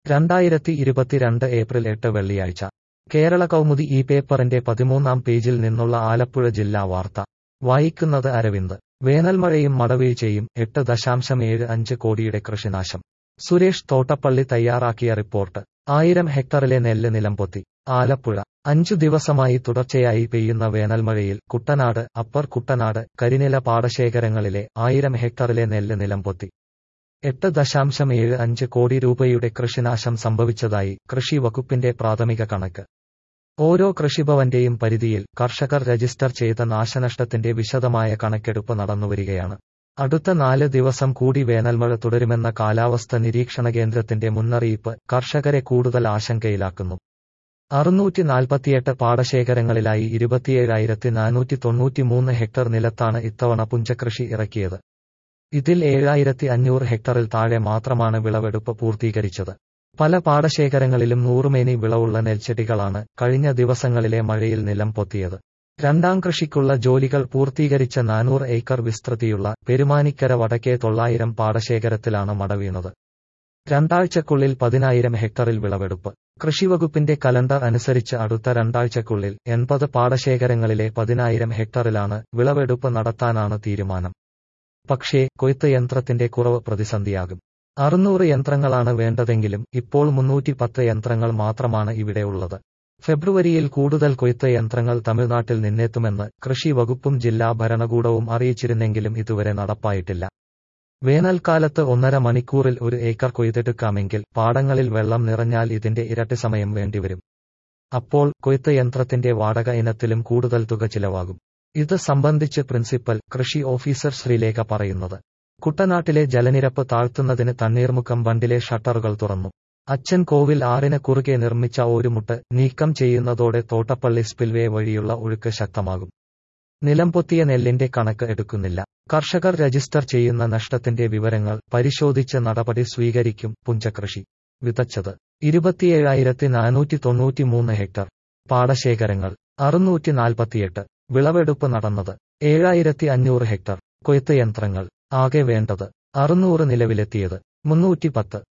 രണ്ടായിരത്തി ഇരുപത്തിരണ്ട് ഏപ്രിൽ എട്ട് വെള്ളിയാഴ്ച കേരള കൗമുദി ഈ പേപ്പറിന്റെ പതിമൂന്നാം പേജിൽ നിന്നുള്ള ആലപ്പുഴ ജില്ലാ വാർത്ത വായിക്കുന്നത് അരവിന്ദ് വേനൽമഴയും മടവീഴ്ചയും എട്ട് ദശാംശം ഏഴ് അഞ്ച് കോടിയുടെ കൃഷിനാശം സുരേഷ് തോട്ടപ്പള്ളി തയ്യാറാക്കിയ റിപ്പോർട്ട് ആയിരം ഹെക്ടറിലെ നെല്ല് നിലംപൊത്തി ആലപ്പുഴ അഞ്ചു ദിവസമായി തുടർച്ചയായി പെയ്യുന്ന വേനൽമഴയിൽ കുട്ടനാട് അപ്പർ കുട്ടനാട് കരിനില പാടശേഖരങ്ങളിലെ ആയിരം ഹെക്ടറിലെ നെല്ല് നിലംപൊത്തി എട്ട് ദശാംശം ഏഴ് അഞ്ച് കോടി രൂപയുടെ കൃഷിനാശം സംഭവിച്ചതായി കൃഷി വകുപ്പിന്റെ പ്രാഥമിക കണക്ക് ഓരോ കൃഷിഭവന്റെയും പരിധിയിൽ കർഷകർ രജിസ്റ്റർ ചെയ്ത നാശനഷ്ടത്തിന്റെ വിശദമായ കണക്കെടുപ്പ് നടന്നുവരികയാണ് അടുത്ത നാല് ദിവസം കൂടി വേനൽമഴ തുടരുമെന്ന കാലാവസ്ഥ നിരീക്ഷണ കേന്ദ്രത്തിന്റെ മുന്നറിയിപ്പ് കർഷകരെ കൂടുതൽ ആശങ്കയിലാക്കുന്നു അറുന്നൂറ്റി നാൽപ്പത്തിയെട്ട് പാടശേഖരങ്ങളിലായി ഇരുപത്തിയേഴായിരത്തി നാനൂറ്റി തൊണ്ണൂറ്റിമൂന്ന് ഹെക്ടർ നിലത്താണ് ഇത്തവണ പുഞ്ചകൃഷി ഇറക്കിയത് ഇതിൽ ഏഴായിരത്തി അഞ്ഞൂറ് ഹെക്ടറിൽ താഴെ മാത്രമാണ് വിളവെടുപ്പ് പൂർത്തീകരിച്ചത് പല പാടശേഖരങ്ങളിലും നൂറുമേനി വിളവുള്ള നെൽച്ചെടികളാണ് കഴിഞ്ഞ ദിവസങ്ങളിലെ മഴയിൽ നിലം പൊത്തിയത് രണ്ടാം കൃഷിക്കുള്ള ജോലികൾ പൂർത്തീകരിച്ച നാനൂറ് ഏക്കർ വിസ്തൃതിയുള്ള പെരുമാനിക്കര വടക്കേ തൊള്ളായിരം പാടശേഖരത്തിലാണ് മടവീണത് രണ്ടാഴ്ചക്കുള്ളിൽ പതിനായിരം ഹെക്ടറിൽ വിളവെടുപ്പ് കൃഷിവകുപ്പിന്റെ കലണ്ടർ അനുസരിച്ച് അടുത്ത രണ്ടാഴ്ചക്കുള്ളിൽ എൺപത് പാടശേഖരങ്ങളിലെ പതിനായിരം ഹെക്ടറിലാണ് വിളവെടുപ്പ് നടത്താനാണ് തീരുമാനം പക്ഷേ കൊയ്ത്ത് യന്ത്രത്തിന്റെ കുറവ് പ്രതിസന്ധിയാകും അറുന്നൂറ് യന്ത്രങ്ങളാണ് വേണ്ടതെങ്കിലും ഇപ്പോൾ മുന്നൂറ്റി പത്ത് യന്ത്രങ്ങൾ മാത്രമാണ് ഇവിടെ ഉള്ളത് ഫെബ്രുവരിയിൽ കൂടുതൽ കൊയ്ത്ത് യന്ത്രങ്ങൾ തമിഴ്നാട്ടിൽ നിന്നെത്തുമെന്ന് കൃഷി വകുപ്പും ജില്ലാ ഭരണകൂടവും അറിയിച്ചിരുന്നെങ്കിലും ഇതുവരെ നടപ്പായിട്ടില്ല വേനൽക്കാലത്ത് ഒന്നര മണിക്കൂറിൽ ഒരു ഏക്കർ കൊയ്തെടുക്കാമെങ്കിൽ പാടങ്ങളിൽ വെള്ളം നിറഞ്ഞാൽ ഇതിന്റെ ഇരട്ടി സമയം വേണ്ടിവരും അപ്പോൾ കൊയ്ത്ത് യന്ത്രത്തിന്റെ വാടക ഇനത്തിലും കൂടുതൽ തുക ചിലവാകും ഇത് സംബന്ധിച്ച് പ്രിൻസിപ്പൽ കൃഷി ഓഫീസർ ശ്രീലേഖ പറയുന്നത് കുട്ടനാട്ടിലെ ജലനിരപ്പ് താഴ്ത്തുന്നതിന് തണ്ണീർമുക്കം ബണ്ടിലെ ഷട്ടറുകൾ തുറന്നു അച്ഛൻ കോവിൽ ആറിന് കുറുകെ നിർമ്മിച്ച ഒരുമുട്ട് നീക്കം ചെയ്യുന്നതോടെ തോട്ടപ്പള്ളി സ്പിൽവേ വഴിയുള്ള ഒഴുക്ക് ശക്തമാകും നിലംപൊത്തിയ നെല്ലിന്റെ കണക്ക് എടുക്കുന്നില്ല കർഷകർ രജിസ്റ്റർ ചെയ്യുന്ന നഷ്ടത്തിന്റെ വിവരങ്ങൾ പരിശോധിച്ച് നടപടി സ്വീകരിക്കും പുഞ്ചകൃഷി വിതച്ചത് ഇരുപത്തിയേഴായിരത്തി നാനൂറ്റി തൊണ്ണൂറ്റിമൂന്ന് ഹെക്ടർ പാടശേഖരങ്ങൾ അറുന്നൂറ്റി നാൽപ്പത്തിയെട്ട് വിളവെടുപ്പ് നടന്നത് ഏഴായിരത്തി അഞ്ഞൂറ് ഹെക്ടർ കൊയ്ത്ത് യന്ത്രങ്ങൾ ആകെ വേണ്ടത് അറുന്നൂറ് നിലവിലെത്തിയത് മുന്നൂറ്റി പത്ത്